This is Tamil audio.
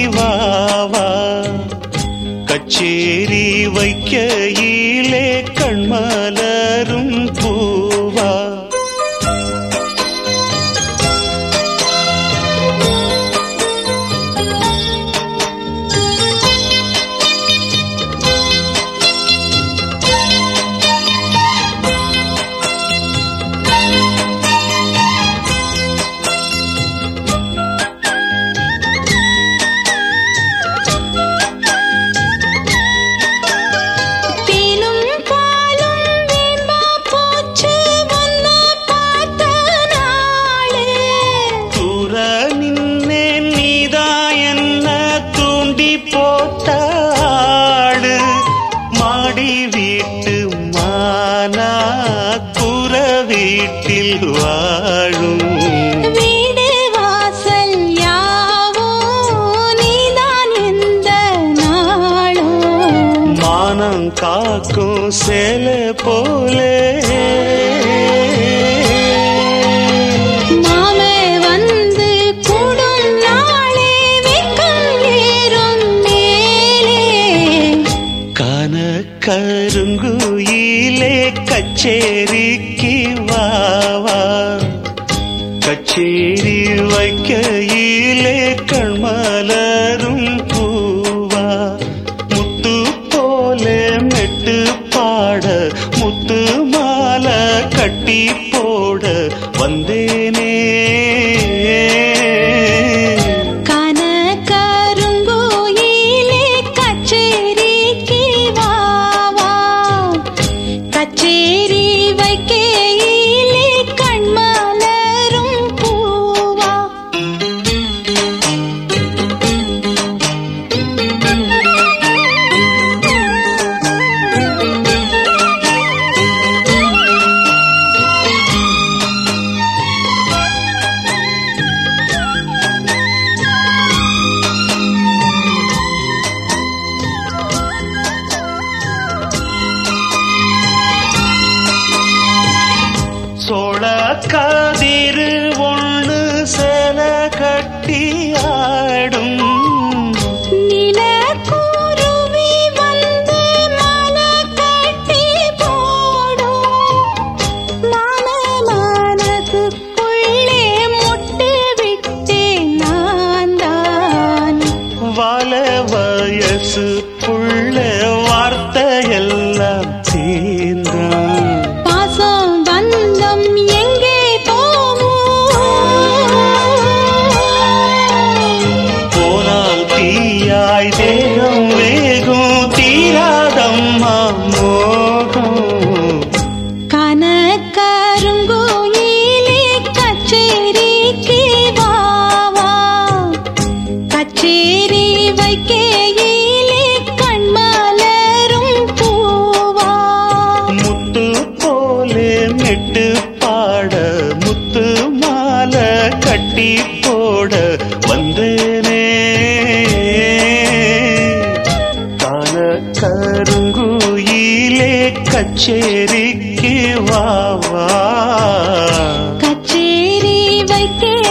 வாவா கச்சேரி வைக்கையிலே கண்மலரும் பூவா தேனும் பாலும் வேம்பா போச்சு உன்னை பார்த்த நாளு தூர நின்னே நீதா என்ன தூண்டி போட்டாடு மாடி வீட்டு மானா குற வீட்டில் வாழும் வீடு வாசல் யாவோ நீதான் எந்த நாளும் மானம் காக்கும் சேல போலே மாமே வந்து கூடும் நாளே வெக்கம் ஏறும் மேலே கான கருங்குயிலே கச்சேரிக்கு வாவா கச்சேரி வைக்கையிலே கண்மலரும் பூவா முத்து போலே மெட்டு பாட முத்து மாலை கட்டி போட வந்தேனே கன கருங்கோயிலே கச்சேரிக்கு வாவா கச்சேரி வைக்கையிலே கண்மலரும் பூவா சோழ கதிரு ஒண்ணு சேல கட்டி ஆடும் நிலக்குருவி வந்து மாலை கட்டி போடும் மாம மனசுக்குள்ளே முட்டு விட்டேன் நான் தான் வாழ வயசு புள்ள வார்த்தையெல்லாம் தீர்ந்தான் பாசம் பந்தம் எங்கே போகும் போனால் தீயாய் தேகம் வேகும் தீராதம்மா மோகம் கனகருங்கோயிலே கச்சேரிக்கு வாவா கச்சேரி வைக்கையிலே கண்மலரும் பூவா முத்து போலே மெட்டு பாட முத்து மாலை கட்டி போட வந்தேனே கால கருங்குயிலே கச்சேரிக்கு வாவா கச்சேரி வைக்கையிலே